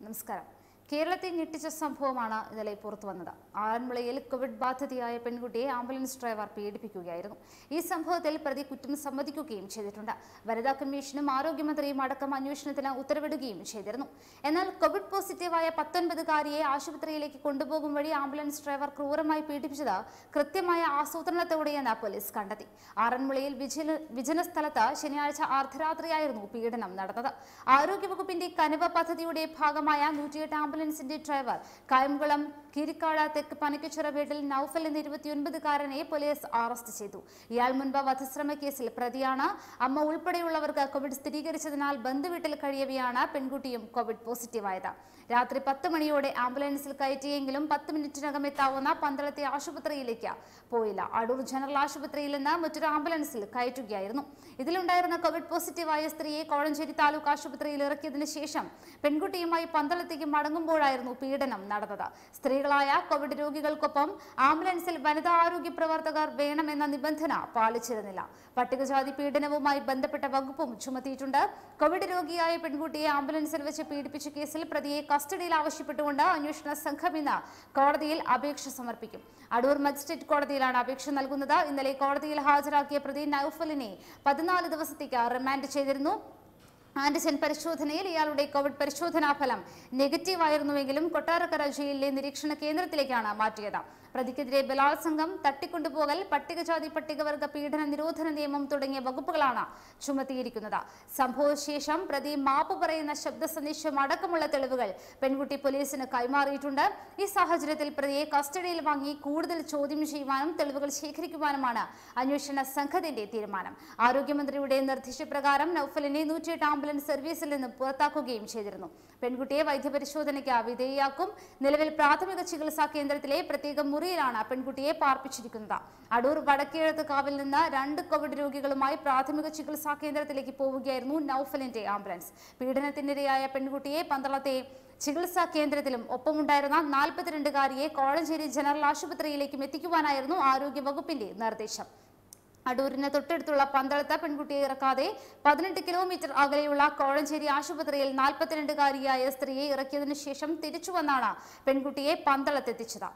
നമസ്കാരം കേരളത്തെ ഞെട്ടിച്ച സംഭവമാണ് ഇന്നലെ പുറത്തു വന്നത് ആറന്മുളയിൽ കോവിഡ് ബാധിതയായ പെൺകുട്ടിയെ ആംബുലൻസ് ഡ്രൈവർ പീഡിപ്പിക്കുകയായിരുന്നു ഈ സംഭവത്തിൽ പ്രതി കുറ്റം സമ്മതിക്കുകയും ചെയ്തിട്ടുണ്ട് വനിതാ കമ്മീഷനും ആരോഗ്യമന്ത്രിയും അടക്കം അന്വേഷണത്തിന് ഉത്തരവിടുകയും ചെയ്തിരുന്നു എന്നാൽ കോവിഡ് പോസിറ്റീവായ പത്തൊൻപതുകാരിയെ ആശുപത്രിയിലേക്ക് കൊണ്ടുപോകും വഴി ആംബുലൻസ് ഡ്രൈവർ ക്രൂരമായി പീഡിപ്പിച്ചത് കൃത്യമായ ആസൂത്രണത്തോടെയെന്ന് പോലീസ് കണ്ടെത്തി ആറന്മുളയിൽ വിജില വിജന സ്ഥലത്ത് ശനിയാഴ്ച അർദ്ധരാത്രിയായിരുന്നു പീഡനം നടന്നത് ആരോഗ്യവകുപ്പിന്റെ കനിവ പദ്ധതിയുടെ ഭാഗമായ നൂറ്റിയെട്ട് ആംബുലൻസിന്റെ ഡ്രൈവർ കായംകുളം കിരിക്കാട് തെക്ക് പനക്കച്ചിറ വീട്ടിൽ നൌഫൽ എന്ന ഇരുപത്തിയൊൻപതുകാരനെ പോലീസ് അറസ്റ്റ് ചെയ്തു ഇയാൾ മുൻപ് വധശ്രമ കേസിൽ പ്രതിയാണ് അമ്മ ഉൾപ്പെടെയുള്ളവർക്ക് കോവിഡ് സ്ഥിരീകരിച്ചതിനാൽ ബന്ധുവീട്ടിൽ കഴിയവെയാണ് പെൺകുട്ടിയും കോവിഡ് പോസിറ്റീവായത് രാത്രി പത്ത് മണിയോടെ ആംബുലൻസിൽ കയറ്റിയെങ്കിലും പത്ത് മിനിറ്റിനകം എത്താവുന്ന പന്തളത്തെ ആശുപത്രിയിലേക്ക് പോയില്ല അടൂർ ജനറൽ ആശുപത്രിയിൽ നിന്ന് മറ്റൊരു ആംബുലൻസിൽ കയറ്റുകയായിരുന്നു ഇതിലുണ്ടായിരുന്ന കോവിഡ് പോസിറ്റീവായ സ്ത്രീയെ കോഴഞ്ചേരി താലൂക്ക് ആശുപത്രിയിൽ ഇറക്കിയതിനു ശേഷം പെൺകുട്ടിയുമായി പന്തളത്തേക്ക് മടങ്ങുമ്പോഴായിരുന്നു പീഡനം നടന്നത് സ്ത്രീകളായ കോവിഡ് രോഗികൾക്കൊപ്പം ആംബുലൻസിൽ വനിതാ ആരോഗ്യ പ്രവർത്തകർ വേണമെന്ന നിബന്ധന പാലിച്ചിരുന്നില്ല പട്ടികജാതി പീഡനവുമായി ബന്ധപ്പെട്ട വകുപ്പും ചുമത്തിയിട്ടുണ്ട് കോവിഡ് രോഗിയായ പെൺകുട്ടിയെ ആംബുലൻസിൽ വെച്ച് പീഡിപ്പിച്ച കേസിൽ പ്രതിയെ കസ്റ്റഡിയിൽ ആവശ്യപ്പെട്ടുകൊണ്ട് അന്വേഷണ സംഘം ഇന്ന് കോടതിയിൽ അപേക്ഷ സമർപ്പിക്കും അടൂർ മജിസ്ട്രേറ്റ് കോടതിയിലാണ് അപേക്ഷ നൽകുന്നത് ഇന്നലെ കോടതിയിൽ ഹാജരാക്കിയ പ്രതി നൌഫലിനെ പതിനാല് ദിവസത്തേക്ക് റിമാൻഡ് ചെയ്തിരുന്നു ആന്റിജൻ പരിശോധനയിൽ ഇയാളുടെ കോവിഡ് പരിശോധനാ ഫലം നെഗറ്റീവ് ആയിരുന്നുവെങ്കിലും കൊട്ടാരക്കര ജയിലിലെ നിരീക്ഷണ കേന്ദ്രത്തിലേക്കാണ് മാറ്റിയത് പ്രതിക്കെതിരെ ബലാത്സംഗം തട്ടിക്കൊണ്ടുപോകൽ പട്ടികജാതി പട്ടികവർഗ പീഡന നിരോധന നിയമം തുടങ്ങിയ വകുപ്പുകളാണ് ചുമത്തിയിരിക്കുന്നത് സംഭവശേഷം പ്രതി മാപ്പ് പറയുന്ന ശബ്ദ സന്ദേശം അടക്കമുള്ള തെളിവുകൾ പെൺകുട്ടി പോലീസിന് കൈമാറിയിട്ടുണ്ട് ഈ സാഹചര്യത്തിൽ പ്രതിയെ കസ്റ്റഡിയിൽ വാങ്ങി കൂടുതൽ ചോദ്യം ചെയ്യുവാനും തെളിവുകൾ ശേഖരിക്കുവാനുമാണ് അന്വേഷണ സംഘത്തിന്റെ തീരുമാനം ആരോഗ്യമന്ത്രിയുടെ നിർദ്ദേശപ്രകാരം നൌഫലിനെ നൂറ്റിയെട്ട് ആംബുലൻസ് സർവീസിൽ നിന്ന് പുറത്താക്കുകയും ചെയ്തിരുന്നു പെൺകുട്ടിയെ വൈദ്യപരിശോധനയ്ക്ക് വിധേയയാക്കും നിലവിൽ പ്രാഥമിക ചികിത്സാ കേന്ദ്രത്തിലെ പ്രത്യേക മുറിയിലാണ് പെൺകുട്ടിയെ പാർപ്പിച്ചിരിക്കുന്നത് അടൂർ വടക്കേഴത്ത് കാവിൽ നിന്ന് രണ്ട് കോവിഡ് രോഗികളുമായി പ്രാഥമിക ചികിത്സാ കേന്ദ്രത്തിലേക്ക് പോവുകയായിരുന്നു നൌഫലിന്റെ ആംബുലൻസ് പീഡനത്തിനിരയായ പെൺകുട്ടിയെ പന്തളത്തെ ചികിത്സാ കേന്ദ്രത്തിലും ഒപ്പമുണ്ടായിരുന്ന നാൽപ്പത്തിരണ്ടുകാരിയെ കോഴഞ്ചേരി ജനറൽ ആശുപത്രിയിലേക്കും എത്തിക്കുവാനായിരുന്നു ആരോഗ്യ വകുപ്പിന്റെ നിർദ്ദേശം അടൂരിന് തൊട്ടടുത്തുള്ള പന്തളത്ത് പെൺകുട്ടിയെ ഇറക്കാതെ പതിനെട്ട് കിലോമീറ്റർ അകലെയുള്ള കോഴഞ്ചേരി ആശുപത്രിയിൽ നാൽപ്പത്തിരണ്ടുകാരിയായ സ്ത്രീയെ ഇറക്കിയതിനു ശേഷം തിരിച്ചു വന്നാണ് പെൺകുട്ടിയെ പന്തളത്തെത്തിച്ചത്